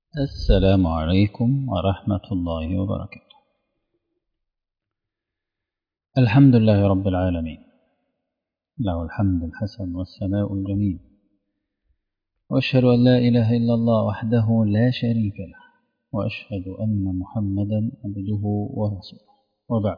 السلام عليكم ورحمة الله وبركاته الحمد لله رب العالمين له الحمد الحسن والثناء الجميل وأشهد أن لا إله إلا الله وحده لا شريك له وأشهد أن محمدا عبده ورسوله وبعد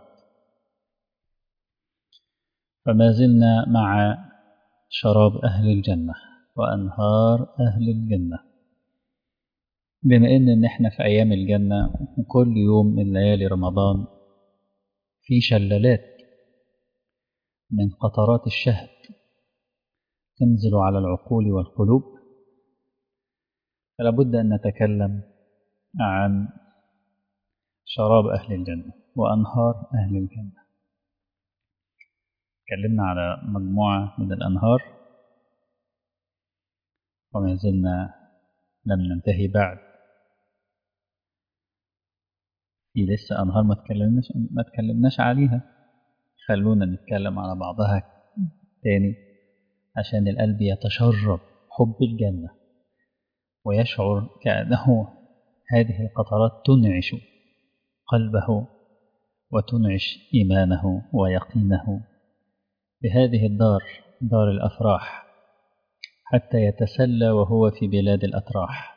فما زلنا مع شراب أهل الجنة وأنهار أهل الجنة بما إن إن إحنا في أيام الجنة وكل يوم من ليالي رمضان في شلالات من قطرات الشهد تنزل على العقول والقلوب فلا بد أن نتكلم عن شراب أهل الجنة وأنهار أهل الجنة تكلمنا على مجموعة من الأنهار وما زلنا لم ننتهي بعد في لسه أنهار ما تكلمناش ما تكلمناش عليها خلونا نتكلم على بعضها تاني عشان القلب يتشرب حب الجنة ويشعر كأنه هذه القطرات تنعش قلبه وتنعش إيمانه ويقينه بهذه الدار دار الأفراح حتى يتسلى وهو في بلاد الأتراح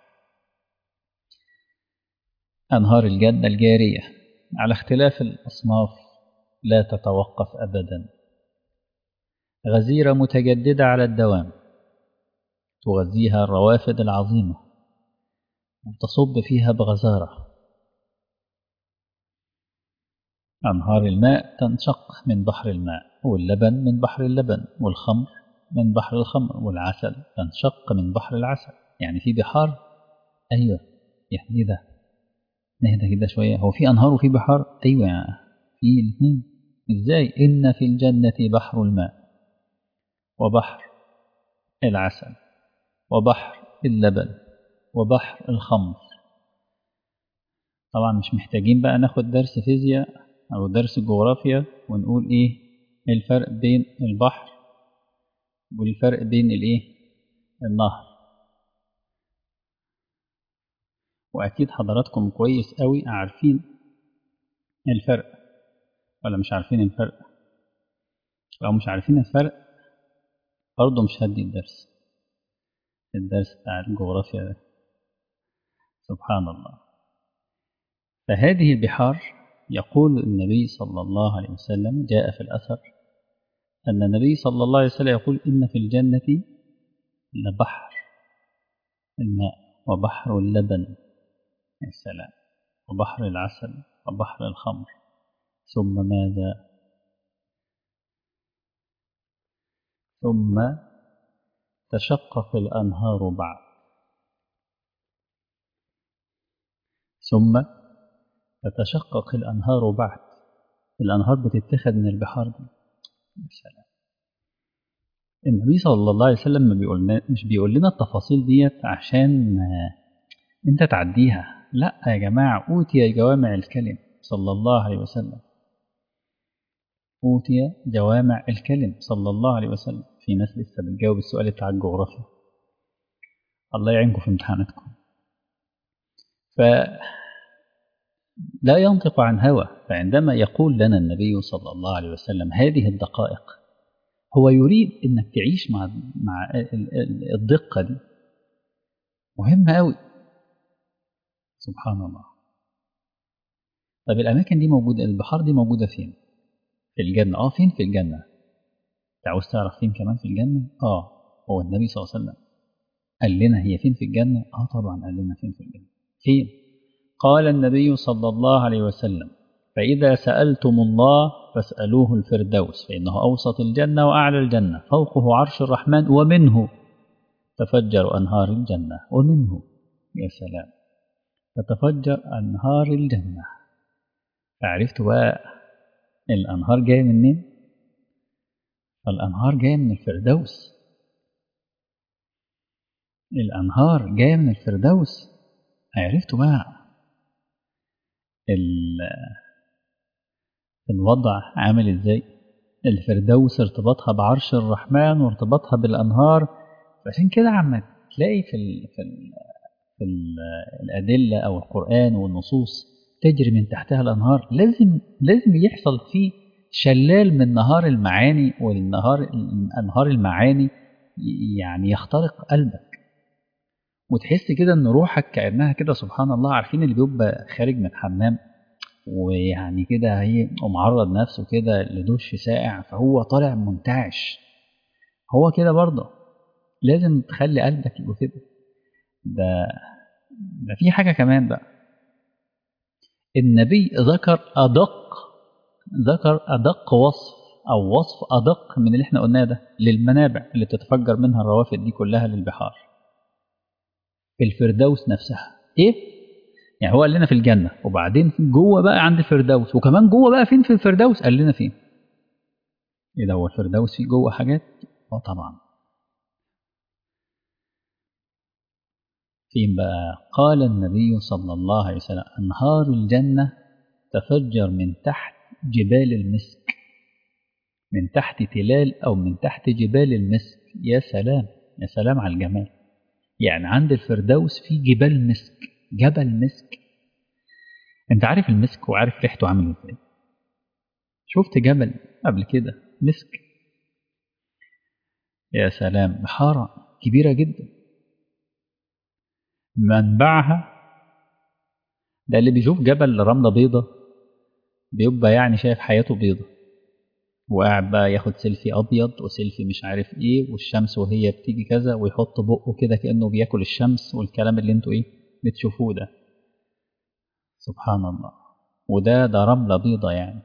أنهار الجنة الجارية على اختلاف الأصناف لا تتوقف أبدا غزيرة متجددة على الدوام تغذيها الروافد العظيمة وتصب فيها بغزارة أنهار الماء تنشق من بحر الماء واللبن من بحر اللبن والخمر من بحر الخمر والعسل تنشق من بحر العسل يعني في بحار أيوة يعني ده نهدى كده شوية هو في أنهار وفي بحار أيوة يعني في الاثنين إزاي إن في الجنة بحر الماء وبحر العسل وبحر اللبن وبحر الخمر طبعا مش محتاجين بقى ناخد درس فيزياء أو درس جغرافيا ونقول إيه الفرق بين البحر والفرق بين الإيه النهر وأكيد حضراتكم كويس قوي عارفين الفرق ولا مش عارفين الفرق لو مش عارفين الفرق برضه مش هدي الدرس الدرس بتاع الجغرافيا ده سبحان الله فهذه البحار يقول النبي صلى الله عليه وسلم جاء في الأثر أن النبي صلى الله عليه وسلم يقول إن في الجنة لبحر الماء وبحر اللبن يا سلام وبحر العسل وبحر الخمر ثم ماذا ثم تشقق الأنهار بعد ثم تتشقق الأنهار بعد الأنهار بتتخذ من البحار دي يا سلام النبي صلى الله عليه وسلم ما بيقول مش بيقول لنا التفاصيل ديت عشان انت تعديها لا يا جماعة أوتي جوامع الكلم صلى الله عليه وسلم أوتي جوامع الكلم صلى الله عليه وسلم في ناس لسه بتجاوب السؤال بتاع الجغرافيا الله يعينكم في امتحاناتكم ف لا ينطق عن هوى فعندما يقول لنا النبي صلى الله عليه وسلم هذه الدقائق هو يريد انك تعيش مع مع الدقه دي مهمه قوي سبحان الله طب الاماكن دي موجوده البحار دي موجوده فين في الجنه اه فين في الجنه انت عاوز تعرف فين كمان في الجنه اه هو النبي صلى الله عليه وسلم قال لنا هي فين في الجنه اه طبعا قال لنا فين في الجنه فين قال النبي صلى الله عليه وسلم فإذا سألتم الله فاسألوه الفردوس فإنه أوسط الجنة وأعلى الجنة فوقه عرش الرحمن ومنه تفجر أنهار الجنة ومنه يا سلام تتفجر أنهار الجنة فعرفت بقى الأنهار جاية منين؟ الأنهار جاية من الفردوس الأنهار جاية من الفردوس عرفتوا بقى الوضع عامل ازاي الفردوس ارتباطها بعرش الرحمن وارتباطها بالانهار فعشان كده عم تلاقي في ال في ال في الأدلة أو القرآن والنصوص تجري من تحتها الأنهار لازم لازم يحصل فيه شلال من نهار المعاني والنهار أنهار المعاني يعني يخترق قلبك وتحس كده ان روحك كانها كده سبحان الله عارفين اللي بيبقى خارج من الحمام ويعني كده هي ومعرض نفسه كده لدش ساقع فهو طالع منتعش هو كده برضه لازم تخلي قلبك يبقى كده ده ده في حاجه كمان بقى النبي ذكر ادق ذكر ادق وصف او وصف ادق من اللي احنا قلناه ده للمنابع اللي بتتفجر منها الروافد دي كلها للبحار في الفردوس نفسها ايه يعني هو قال لنا في الجنه وبعدين جوه بقى عند الفردوس وكمان جوه بقى فين في الفردوس قال لنا فين ايه ده هو الفردوس فيه جوه حاجات اه طبعا فين بقى قال النبي صلى الله عليه وسلم انهار الجنه تفجر من تحت جبال المسك من تحت تلال او من تحت جبال المسك يا سلام يا سلام على الجمال يعني عند الفردوس في جبال مسك جبل مسك انت عارف المسك وعارف ريحته عامل ازاي شفت جبل قبل كده مسك يا سلام بحارة كبيرة جدا منبعها ده اللي بيشوف جبل رملة بيضة بيبقى يعني شايف حياته بيضة وقاعد بقى ياخد سيلفي ابيض وسيلفي مش عارف ايه والشمس وهي بتيجي كذا ويحط بقه كده كانه بياكل الشمس والكلام اللي انتوا ايه بتشوفوه ده سبحان الله وده ده رملة بيضة يعني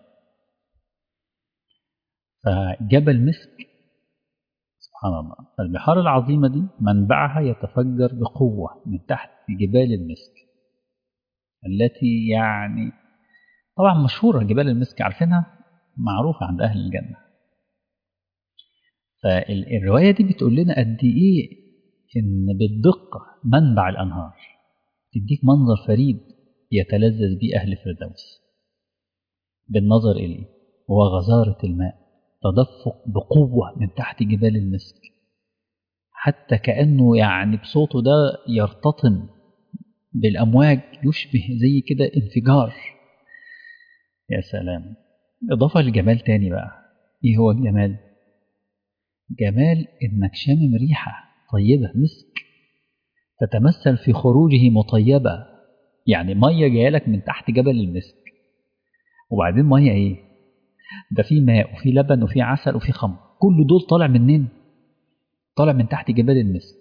فجبل مسك سبحان الله فالبحار العظيمة دي منبعها يتفجر بقوة من تحت جبال المسك التي يعني طبعا مشهورة جبال المسك عارفينها معروفة عند أهل الجنة فالرواية دي بتقول لنا قد إيه إن بالدقة منبع الأنهار تديك منظر فريد يتلذذ به أهل الفردوس بالنظر إليه هو غزارة الماء تدفق بقوة من تحت جبال المسك حتى كأنه يعني بصوته ده يرتطم بالأمواج يشبه زي كده انفجار يا سلام إضافة لجمال تاني بقى إيه هو الجمال؟ جمال إنك شامم ريحة طيبة مسك تتمثل في خروجه مطيبة يعني مية جاية لك من تحت جبل المسك وبعدين مية إيه؟ ده في ماء وفي لبن وفي عسل وفي خمر كل دول طالع منين؟ طالع من تحت جبال المسك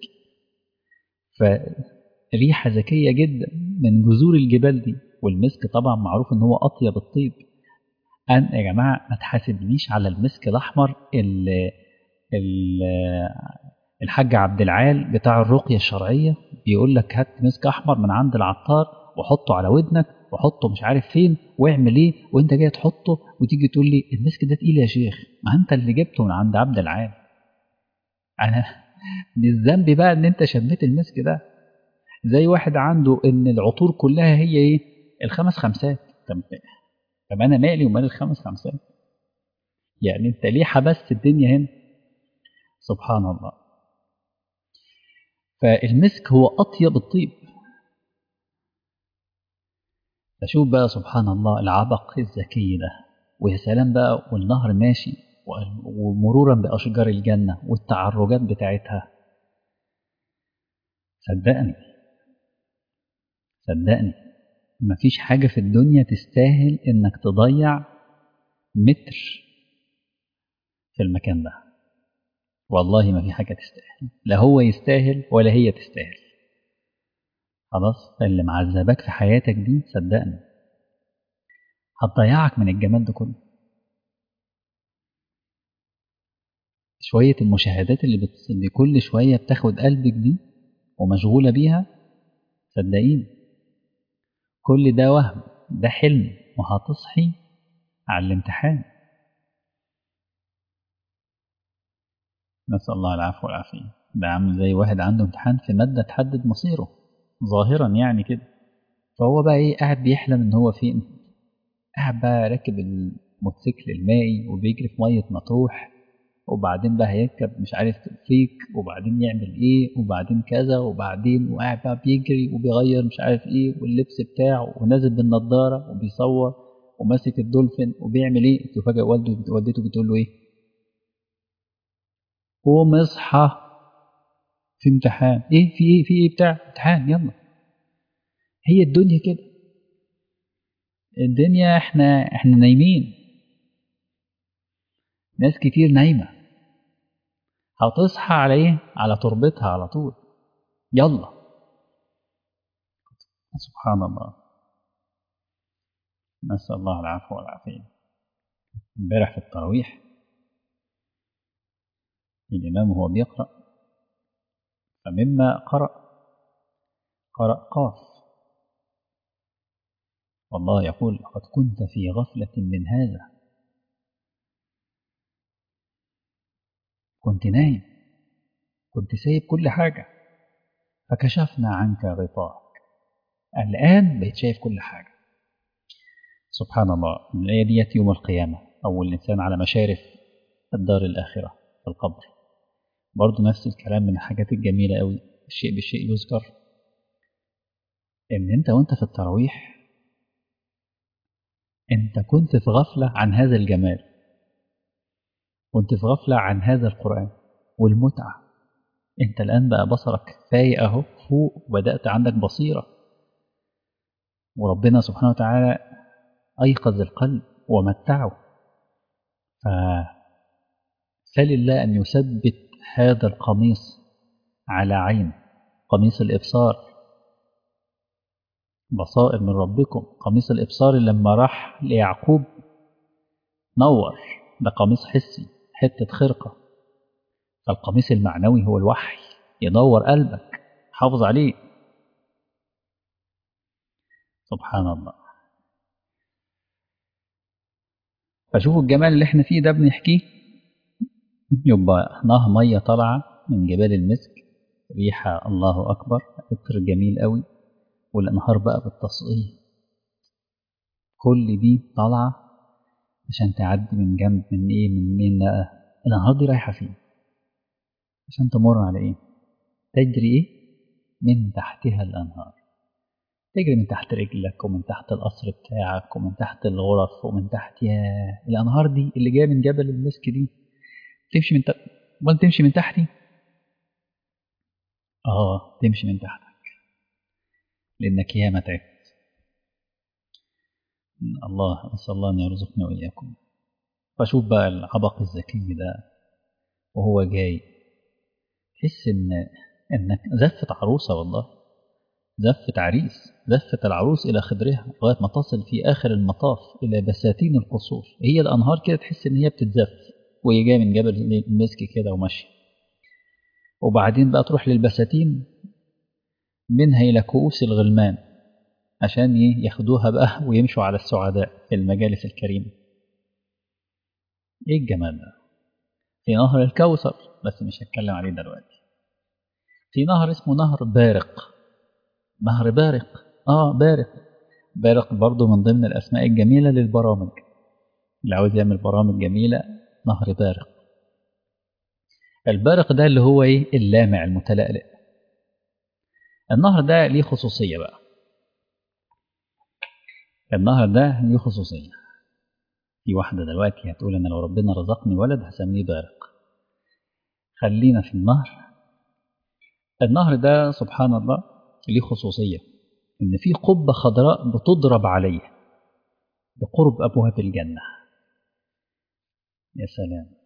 فريحة ذكية جدا من جذور الجبال دي والمسك طبعا معروف ان هو اطيب الطيب أن يا جماعة ما تحاسبنيش على المسك الأحمر اللي الحاج عبد العال بتاع الرقية الشرعية بيقول لك هات مسك أحمر من عند العطار وحطه على ودنك وحطه مش عارف فين واعمل ايه وانت جاي تحطه وتيجي تقول لي المسك ده تقيل يا شيخ ما انت اللي جبته من عند عبد العال انا مش ذنبي بقى ان انت شميت المسك ده زي واحد عنده ان العطور كلها هي ايه الخمس خمسات طب انا مالي ومال الخمس خمسات يعني انت ليه حبست الدنيا هنا سبحان الله فالمسك هو اطيب الطيب فشوف بقى سبحان الله العبق الذكي ده ويا سلام بقى والنهر ماشي ومرورا باشجار الجنه والتعرجات بتاعتها صدقني صدقني مفيش حاجة في الدنيا تستاهل إنك تضيع متر في المكان ده والله ما في حاجة تستاهل لا هو يستاهل ولا هي تستاهل خلاص اللي معذبك في حياتك دي صدقني هتضيعك من الجمال ده كله شوية المشاهدات اللي بت... اللي كل شوية بتاخد قلبك دي ومشغولة بيها صدقيني كل ده وهم ده حلم وهتصحي على الامتحان نسأل الله العفو والعافية ده عامل زي واحد عنده امتحان في مادة تحدد مصيره ظاهرا يعني كده فهو بقى ايه قاعد بيحلم ان هو فين قاعد بقى راكب الموتوسيكل المائي وبيجري في مية مطروح وبعدين بقى هيركب مش عارف فيك وبعدين يعمل ايه وبعدين كذا وبعدين وقاعد بقى بيجري وبيغير مش عارف ايه واللبس بتاعه ونازل بالنضاره وبيصور وماسك الدولفين وبيعمل ايه وفجاه والده والدته بتقول له ايه قوم اصحى في امتحان ايه في ايه في ايه بتاع امتحان يلا هي الدنيا كده الدنيا احنا احنا نايمين ناس كتير نايمة هتصحى على ايه على تربتها على طول يلا سبحان الله نسأل الله العفو والعافية امبارح في التراويح الإمام وهو بيقرأ فمما قرأ قرأ قاف والله يقول لقد كنت في غفلة من هذا كنت نايم كنت سايب كل حاجة فكشفنا عنك غطاءك الآن بقيت شايف كل حاجة سبحان الله الآية ديت يوم القيامة أو الإنسان على مشارف الدار الآخرة في القبر برضه نفس الكلام من الحاجات الجميلة قوي الشيء بالشيء يذكر إن أنت وأنت في التراويح أنت كنت في غفلة عن هذا الجمال كنت في غفلة عن هذا القرآن والمتعة أنت الآن بقى بصرك فايق أهو فوق وبدأت عندك بصيرة وربنا سبحانه وتعالى أيقظ القلب ومتعه فسل الله أن يثبت هذا القميص على عين قميص الإبصار بصائر من ربكم قميص الإبصار لما راح ليعقوب نور ده قميص حسي حتة خرقة فالقميص المعنوي هو الوحي ينور قلبك حافظ عليه سبحان الله فشوفوا الجمال اللي احنا فيه ده بنحكيه يبقى نهر مية طالعة من جبال المسك ريحة الله أكبر عطر جميل قوي والأنهار بقى بالتصقية كل دي طالعة عشان تعدي من جنب من ايه من مين بقى الأنهار دي رايحة فين عشان تمر على ايه تجري ايه من تحتها الأنهار تجري من تحت رجلك ومن تحت القصر بتاعك ومن تحت الغرف ومن تحت يا الأنهار دي اللي جاية من جبل المسك دي تمشي من تحت امال تمشي من تحتي اه تمشي من تحتك لانك ياما تعبت الله نسال الله ان يرزقنا واياكم فشوف بقى العبق الذكي ده وهو جاي تحس ان انك زفت عروسه والله زفت عريس زفت العروس الى خدرها لغايه ما تصل في اخر المطاف الى بساتين القصور هي الانهار كده تحس ان هي بتتزف وهي جايه من جبل المسك كده وماشيه وبعدين بقى تروح للبساتين منها إلى كؤوس الغلمان عشان ياخدوها بقى ويمشوا على السعداء في المجالس الكريمة إيه الجمال ده في نهر الكوثر بس مش هتكلم عليه دلوقتي في نهر اسمه نهر بارق نهر بارق آه بارق بارق برضو من ضمن الأسماء الجميلة للبرامج اللي عاوز يعمل برامج جميلة نهر بارق البارق ده اللي هو ايه اللامع المتلألئ النهر ده ليه خصوصية بقى النهر ده ليه خصوصية في واحدة دلوقتي هتقول أنا لو ربنا رزقني ولد هسميه بارق خلينا في النهر النهر ده سبحان الله ليه خصوصية إن في قبة خضراء بتضرب عليه بقرب أبواب الجنة يا سلام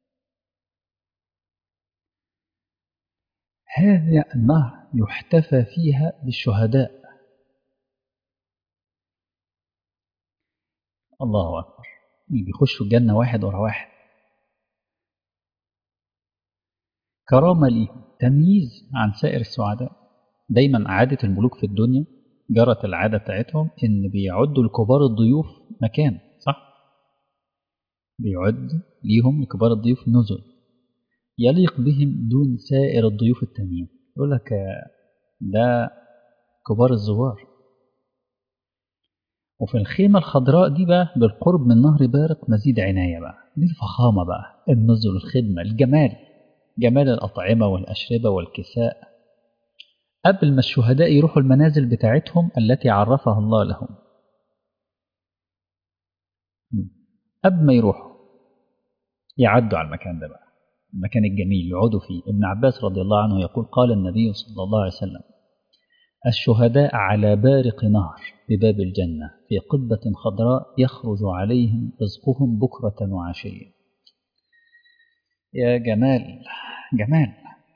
هذا النهر يحتفى فيها بالشهداء الله أكبر اللي بيخشوا الجنة واحد ورا واحد كرامة ليهم تمييز عن سائر السعداء دايما عادة الملوك في الدنيا جرت العادة بتاعتهم إن بيعدوا لكبار الضيوف مكان صح؟ بيعد ليهم لكبار الضيوف نزل يليق بهم دون سائر الضيوف التانيين يقول لك ده كبار الزوار وفي الخيمة الخضراء دي بقى بالقرب من نهر بارق مزيد عناية بقى دي الفخامة بقى النزل الخدمة الجمال جمال الأطعمة والأشربة والكساء قبل ما الشهداء يروحوا المنازل بتاعتهم التي عرفها الله لهم قبل ما يروحوا يعدوا على المكان ده بقى المكان الجميل يقعدوا فيه ابن عباس رضي الله عنه يقول قال النبي صلى الله عليه وسلم الشهداء على بارق نهر بباب الجنة في قبة خضراء يخرج عليهم رزقهم بكرة وعشية يا جمال جمال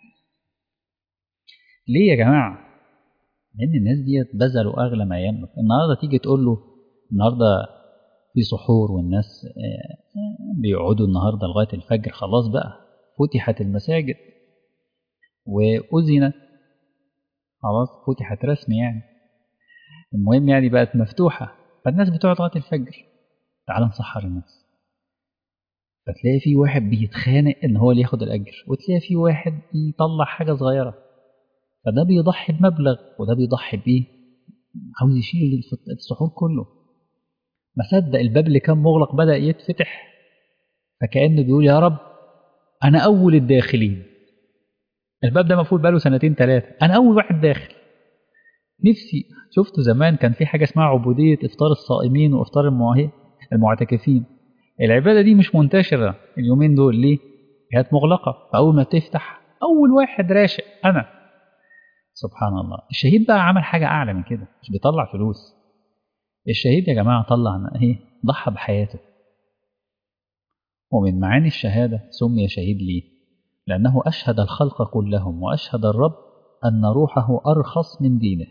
ليه يا جماعة لأن الناس ديت بذلوا أغلى ما يملك النهاردة تيجي تقول له النهاردة في سحور والناس بيقعدوا النهاردة لغاية الفجر خلاص بقى فتحت المساجد وأذنت خلاص فتحت رسمي يعني المهم يعني بقت مفتوحة فالناس بتقعد لغاية الفجر تعال نسحر الناس فتلاقي في واحد بيتخانق ان هو اللي ياخد الاجر وتلاقي في واحد يطلع حاجه صغيره فده بيضحي بمبلغ وده بيضحي بايه عاوز يشيل السحور كله ما صدق الباب اللي كان مغلق بدا يتفتح فكانه بيقول يا رب انا اول الداخلين الباب ده مقفول بقاله سنتين ثلاثه انا اول واحد داخل نفسي شفته زمان كان في حاجه اسمها عبوديه افطار الصائمين وافطار المعتكفين العبادة دي مش منتشرة اليومين دول ليه؟ كانت مغلقة فأول ما تفتح أول واحد راشق أنا سبحان الله الشهيد بقى عمل حاجة أعلى من كده مش بيطلع فلوس الشهيد يا جماعة طلع إيه ضحى بحياته ومن معاني الشهادة سمي شهيد ليه لأنه أشهد الخلق كلهم وأشهد الرب أن روحه أرخص من دينه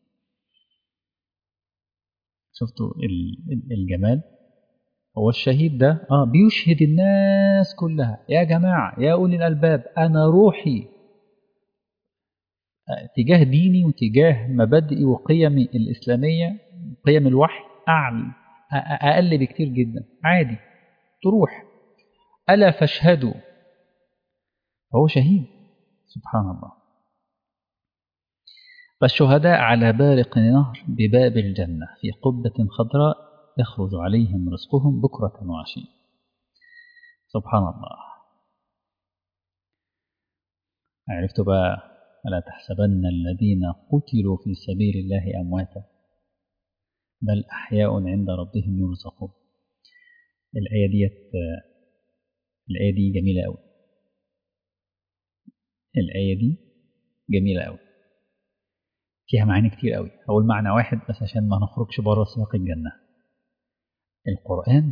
شفتوا الجمال هو الشهيد ده اه بيشهد الناس كلها يا جماعة يا أولي الألباب أنا روحي تجاه ديني وتجاه مبادئي وقيمي الإسلامية قيم الوحي أعلى أقل بكتير جدا عادي تروح ألا فاشهدوا فهو شهيد سبحان الله فالشهداء على بارق نهر بباب الجنة في قبة خضراء يخرج عليهم رزقهم بكرة وعشية سبحان الله عرفت بقى ألا تحسبن الذين قتلوا في سبيل الله أمواتا بل أحياء عند ربهم يرزقون الآية ديت الآية دي جميلة أوي الآية دي جميلة أوي فيها معاني كتير أوي أول معنى واحد بس عشان ما نخرجش بره سياق الجنة القرآن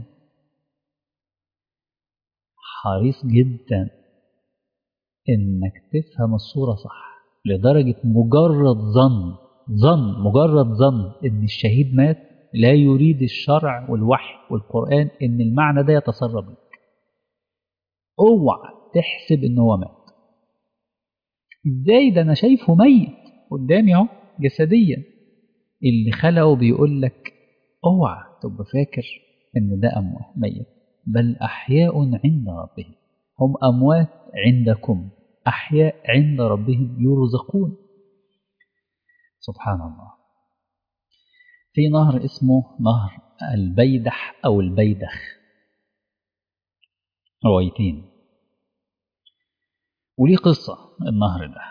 حريص جدا إنك تفهم الصورة صح لدرجة مجرد ظن ظن مجرد ظن إن الشهيد مات لا يريد الشرع والوحي والقرآن إن المعنى ده يتسرب لك اوعى تحسب إن هو مات إزاي ده أنا شايفه ميت قدامي أهو جسديا اللي خلقه بيقول لك اوعى تبقى فاكر ان ده اموات ميت بل احياء عند ربهم هم اموات عندكم احياء عند ربهم يرزقون سبحان الله في نهر اسمه نهر البيدح او البيدخ روايتين وليه قصه النهر ده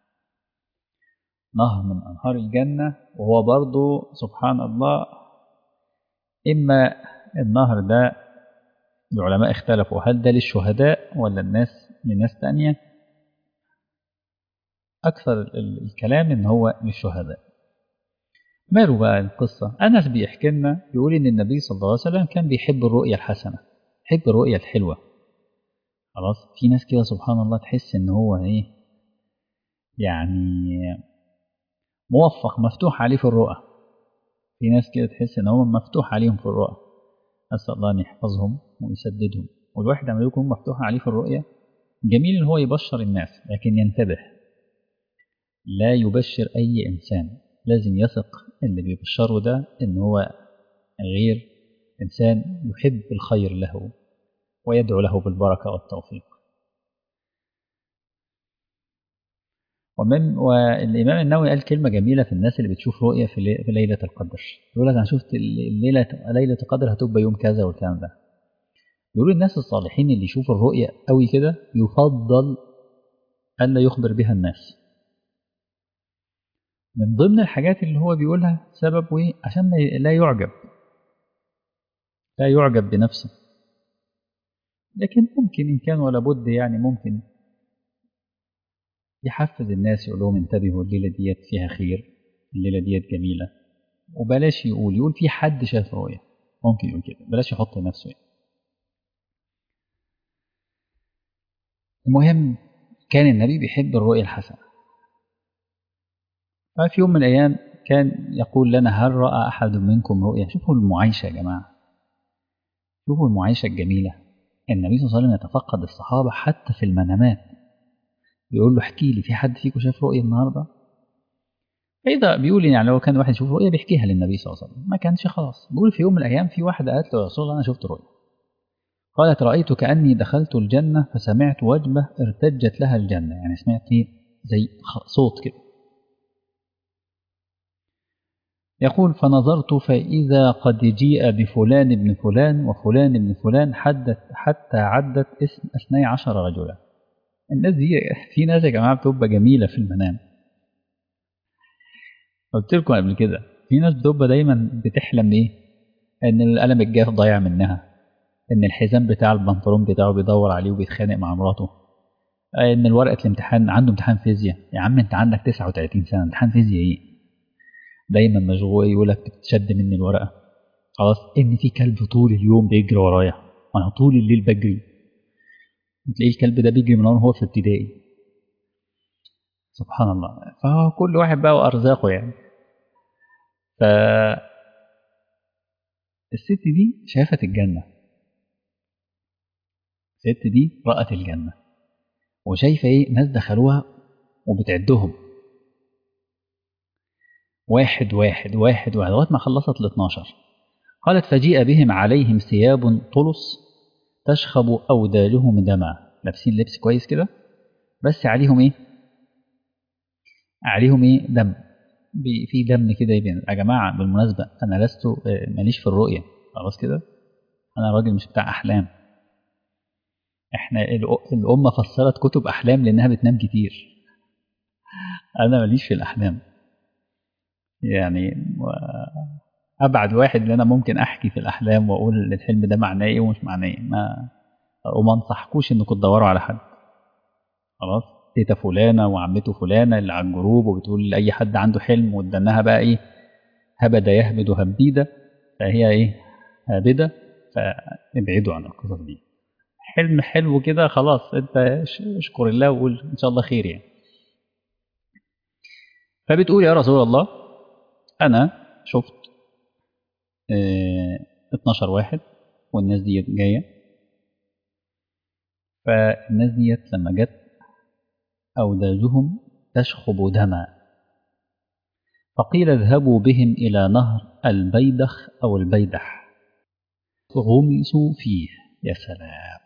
نهر من أنهار الجنة وهو برضو سبحان الله إما النهر ده العلماء اختلفوا هل ده للشهداء ولا الناس لناس تانية أكثر الكلام إن هو للشهداء ماله بقى القصة أنس بيحكي لنا يقول إن النبي صلى الله عليه وسلم كان بيحب الرؤية الحسنة يحب الرؤية الحلوة خلاص في ناس كده سبحان الله تحس إن هو إيه يعني موفق مفتوح عليه في الرؤى في ناس كده تحس ان هو مفتوح عليهم في الرؤى اسال الله ان يحفظهم ويسددهم والواحد لما يكون مفتوح عليه في الرؤيا جميل ان هو يبشر الناس لكن ينتبه لا يبشر اي انسان لازم يثق اللي بيبشره ده ان هو غير انسان يحب الخير له ويدعو له بالبركه والتوفيق ومن والإمام النووي قال كلمة جميلة في الناس اللي بتشوف رؤية في, لي... في ليلة القدر يقول لك أنا شفت الليلة ليلة القدر هتبقى يوم كذا والكلام ده يقول الناس الصالحين اللي يشوفوا الرؤية قوي كده يفضل ألا يخبر بها الناس من ضمن الحاجات اللي هو بيقولها سبب ايه عشان لا يعجب لا يعجب بنفسه لكن ممكن إن كان ولا بد يعني ممكن يحفز الناس يقول لهم انتبهوا الليلة ديت فيها خير الليلة ديت جميلة وبلاش يقول يقول في حد شاف رؤية ممكن يقول كده بلاش يحط نفسه يعني. المهم كان النبي بيحب الرؤية الحسنة ففي يوم من الأيام كان يقول لنا هل رأى أحد منكم رؤيا شوفوا المعايشة يا جماعة شوفوا المعايشة الجميلة النبي صلى الله عليه وسلم يتفقد الصحابة حتى في المنامات بيقول له احكي لي في حد فيكم شاف رؤية النهاردة فإذا بيقول يعني لو كان واحد يشوف رؤية بيحكيها للنبي صلى الله عليه وسلم ما كانش خلاص بيقول في يوم من الأيام في واحدة قالت له يا رسول الله أنا شفت رؤية قالت رأيت كأني دخلت الجنة فسمعت وجبة ارتجت لها الجنة يعني سمعت زي صوت كده يقول فنظرت فإذا قد جيء بفلان ابن فلان وفلان ابن فلان حدث حتى عدت اسم اثني عشر رجلا الناس دي في ناس يا جماعة بتبقى جميلة في المنام قلت لكم قبل كده في ناس بتبقى دايما بتحلم ايه ان القلم الجاف ضايع منها ان الحزام بتاع البنطلون بتاعه بيدور عليه وبيتخانق مع مراته ان الورقة الامتحان عنده امتحان فيزياء يا عم انت عندك 39 سنة امتحان فيزياء ايه دايما مشغول يقول لك بتشد مني الورقه خلاص ان في كلب طول اليوم بيجري ورايا وانا طول الليل بجري تلاقيه الكلب ده بيجري من وهو في ابتدائي سبحان الله فكل واحد بقى وارزاقه يعني ف الست دي شافت الجنه الست دي رأت الجنه وشايفه ايه ناس دخلوها وبتعدهم واحد واحد واحد واحد لغايه ما خلصت ال 12 قالت فجيء بهم عليهم ثياب طلس تشخب أودالهم دما لابسين لبس كويس كده بس عليهم ايه عليهم ايه دم في دم كده يبين يا جماعة بالمناسبة أنا لست ماليش في الرؤية خلاص كده أنا راجل مش بتاع أحلام احنا الأمة فسرت كتب أحلام لأنها بتنام كتير أنا ماليش في الأحلام يعني ابعد واحد اللي انا ممكن احكي في الاحلام واقول الحلم ده معناه ايه ومش معناه ايه ما وما انصحكوش انكم تدوروا على حد خلاص تيتا فلانه وعمته فلانه اللي على الجروب وبتقول لاي حد عنده حلم وادانها بقى ايه هبد يهبد هبيده فهي ايه هابده فابعدوا عن القصص دي حلم حلو كده خلاص انت اشكر الله وقول ان شاء الله خير يعني فبتقول يا رسول الله أنا شفت اه 12 واحد والناس ديت جاية فالناس ديت لما جت أوداجهم تشخب دما فقيل اذهبوا بهم إلى نهر البيدخ أو البيدح غمسوا فيه يا سلام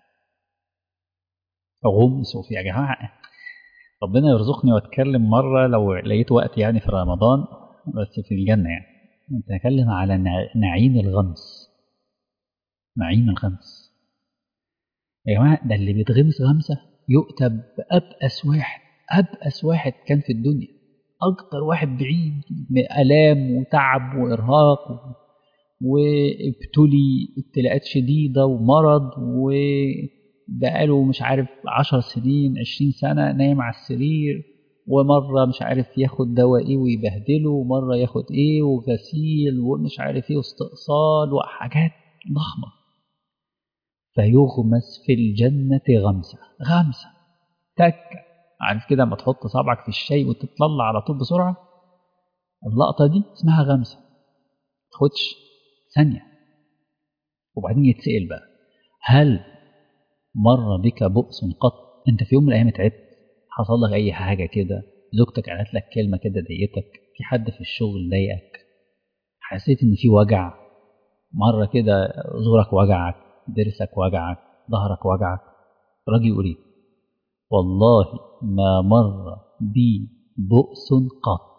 غمسوا فيه يا جماعة ربنا يرزقني واتكلم مرة لو لقيت وقت يعني في رمضان بس في الجنة يعني نتكلم على نعيم الغمس نعيم الغمس يا جماعة ده اللي بيتغمس غمسة يؤتى بأبأس واحد أبأس واحد كان في الدنيا أكتر واحد بعيد آلام وتعب وإرهاق وابتلي ابتلاءات شديدة ومرض وبقاله مش عارف عشر سنين عشرين سنة نايم على السرير ومرة مش عارف ياخد دواء ايه ويبهدله ومرة ياخد ايه وغسيل ومش عارف ايه واستئصال وحاجات ضخمة فيغمس في الجنة غمسة غمسة تكة عارف كده لما تحط صابعك في الشاي وتطلع على طول بسرعة اللقطة دي اسمها غمسة تاخدش ثانية وبعدين يتسأل بقى هل مر بك بؤس قط انت في يوم من الايام تعبت حصل لك اي حاجه كده زوجتك قالت لك كلمه كده ضايقتك في حد في الشغل ضايقك حسيت ان في وجع مره كده زورك وجعك ضرسك وجعك ظهرك وجعك راجل يقول ايه والله ما مر بي بؤس قط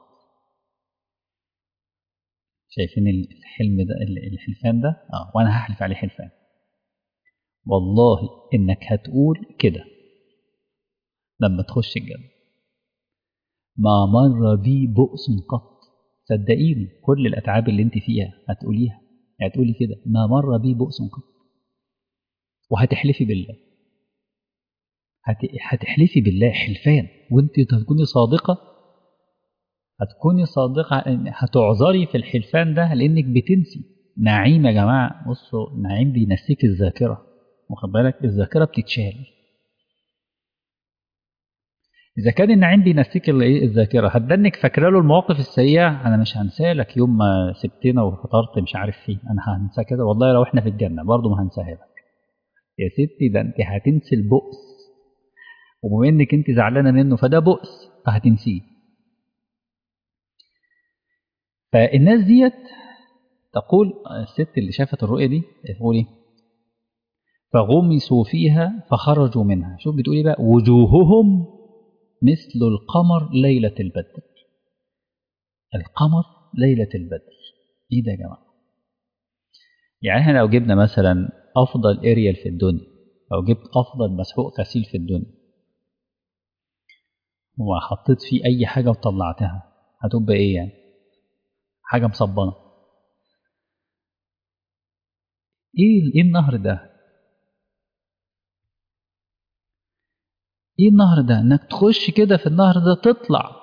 شايفين الحلم ده الحلفان ده اه وانا هحلف عليه حلفان والله انك هتقول كده لما تخش الجنة ما مر بي بؤس قط صدقيني كل الأتعاب اللي انت فيها هتقوليها هتقولي كده ما مر بي بؤس قط وهتحلفي بالله هت... هتحلفي بالله حلفان وانت هتكوني صادقة هتكوني صادقة هتعذري في الحلفان ده لانك بتنسي نعيم يا جماعة بصوا نعيم بينسيك الذاكرة واخد بالك الذاكرة بتتشال إذا كان النعيم بينسيك الذاكرة هتدنك فاكرة له المواقف السيئة أنا مش هنساه لك يوم ما سبتنا وفطرت مش عارف فين أنا هنساه كده والله لو إحنا في الجنة برضه ما هنساها لك يا ستي ده أنت هتنسي البؤس وبما إنك أنت زعلانة منه فده بؤس فهتنسيه فالناس ديت تقول الست اللي شافت الرؤية دي تقول إيه فغمسوا فيها فخرجوا منها شوف بتقول إيه بقى وجوههم مثل القمر ليلة البدر القمر ليلة البدر ايه ده يا جماعة يعني احنا لو جبنا مثلا افضل اريال في الدنيا لو جبت افضل مسحوق غسيل في الدنيا وحطيت فيه اي حاجة وطلعتها هتبقى ايه يعني حاجة مصبنة ايه ايه النهر ده ايه النهر ده انك تخش كده في النهر ده تطلع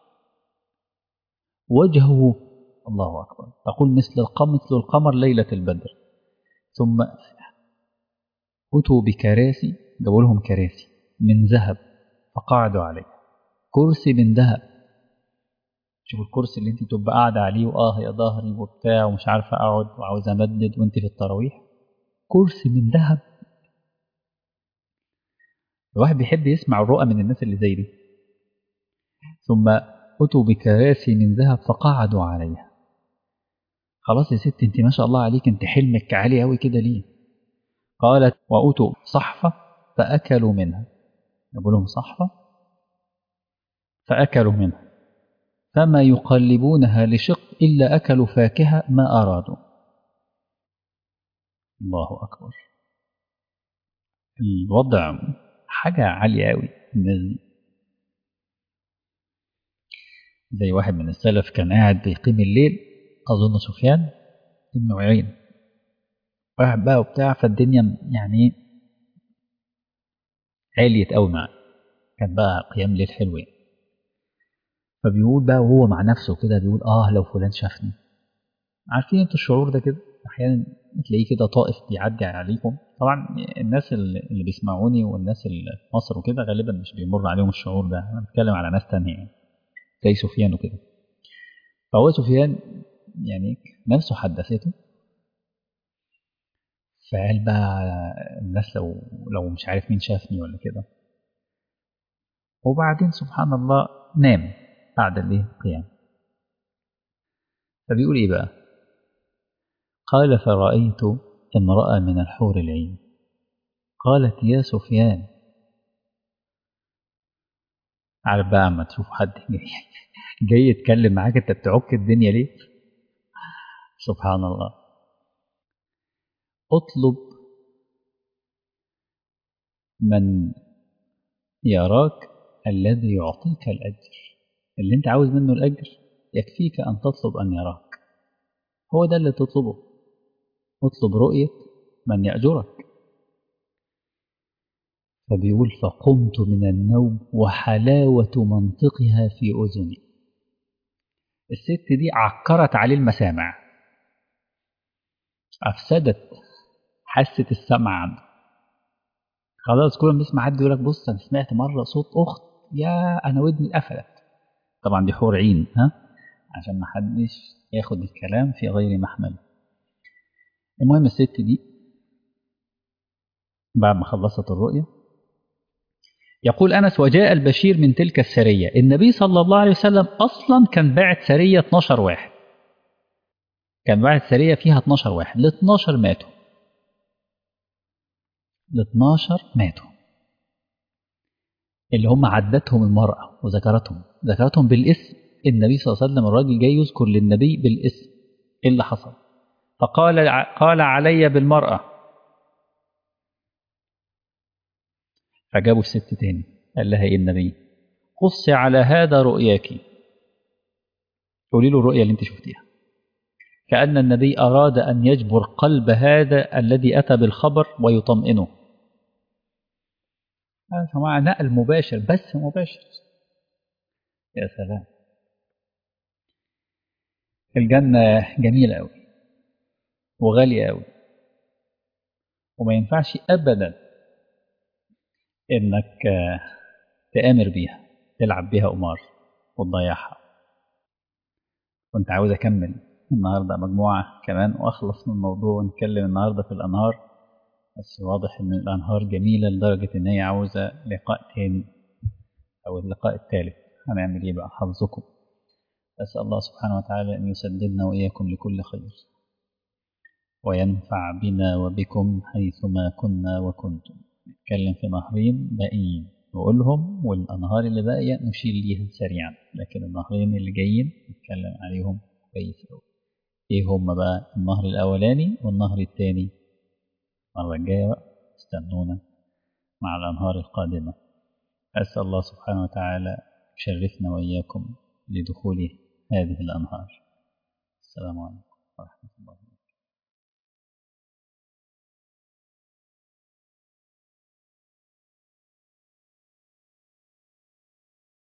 وجهه الله اكبر تقول مثل القمر مثل القمر ليله البدر ثم اتوا بكراسي جابوا لهم كراسي من ذهب فقعدوا عليه كرسي من ذهب شوف الكرسي اللي انت تبقى قاعده عليه واه يا ظهري وبتاع ومش عارفه اقعد وعاوز امدد وانت في التراويح كرسي من ذهب الواحد بيحب يسمع الرؤى من الناس اللي زي دي ثم أتوا بكراسي من ذهب فقعدوا عليها خلاص يا ست انت ما شاء الله عليك انت حلمك عالي قوي كده ليه قالت وأتوا صحفة فأكلوا منها جابوا لهم صحفة فأكلوا منها فما يقلبونها لشق إلا أكلوا فاكهة ما أرادوا الله أكبر الوضع حاجة عالية أوي الناس دي زي واحد من السلف كان قاعد بيقيم الليل أظن سفيان ابن عيين واحد بقى وبتاع فالدنيا يعني عالية أوي معاه كان بقى قيام ليل حلو يعني فبيقول بقى وهو مع نفسه كده بيقول آه لو فلان شافني عارفين انتوا الشعور ده كده أحيانا تلاقيه كده طائف بيعدي عليكم طبعا الناس اللي بيسمعوني والناس اللي في مصر وكده غالبا مش بيمر عليهم الشعور ده انا بتكلم على ناس تانية يعني زي سفيان وكده فهو سفيان يعني نفسه حدثته فقال بقى الناس لو لو مش عارف مين شافني ولا كده وبعدين سبحان الله نام بعد الايه قيام فبيقول ايه بقى قال فرأيت امرأة من الحور العين قالت يا سفيان عارف بقى اما تشوف حد جاي, جاي يتكلم معاك انت بتعك الدنيا ليه سبحان الله اطلب من يراك الذي يعطيك الأجر اللي انت عاوز منه الأجر يكفيك أن تطلب أن يراك هو ده اللي تطلبه اطلب رؤية من يأجرك فبيقول فقمت من النوم وحلاوة منطقها في أذني الست دي عكرت عليه المسامع أفسدت حاسة السمع عنده خلاص كل ما بيسمع حد يقول لك بص أنا سمعت مرة صوت أخت يا أنا ودني قفلت طبعا دي حور عين ها عشان ما حدش ياخد الكلام في غير محمل المهم الست دي بعد ما خلصت الرؤية يقول أنس وجاء البشير من تلك السرية النبي صلى الله عليه وسلم أصلا كان باعت سرية 12 واحد كان باعت سرية فيها 12 واحد ال 12 ماتوا ال 12 ماتوا اللي هم عدتهم المرأة وذكرتهم ذكرتهم بالاسم النبي صلى الله عليه وسلم الراجل جاي يذكر للنبي بالاسم ايه اللي حصل فقال قال علي بالمرأة فجابوا الست تاني قال لها ايه النبي قص على هذا رؤياك قولي له الرؤيا اللي انت شفتيها كأن النبي أراد أن يجبر قلب هذا الذي أتى بالخبر ويطمئنه هذا نقل مباشر بس مباشر يا سلام الجنة جميلة أوي وغالية أوي وما ينفعش أبدا إنك تآمر بيها تلعب بيها قمار وتضيعها كنت عاوز أكمل النهاردة مجموعة كمان وأخلص من الموضوع ونتكلم النهاردة في الأنهار بس واضح إن الأنهار جميلة لدرجة إن هي عاوزة لقاء تاني أو اللقاء الثالث هنعمل إيه بقى حظكم أسأل الله سبحانه وتعالى أن يسددنا وإياكم لكل خير وينفع بنا وبكم حيثما كنا وكنتم نتكلم في نهرين باقيين نقولهم والأنهار اللي باقية نشير ليها سريعا لكن النهرين اللي جايين نتكلم عليهم كويس أوي إيه هم بقى النهر الأولاني والنهر الثاني المرة الجاية بقى استنونا مع الأنهار القادمة أسأل الله سبحانه وتعالى يشرفنا وإياكم لدخول هذه الأنهار السلام عليكم ورحمة الله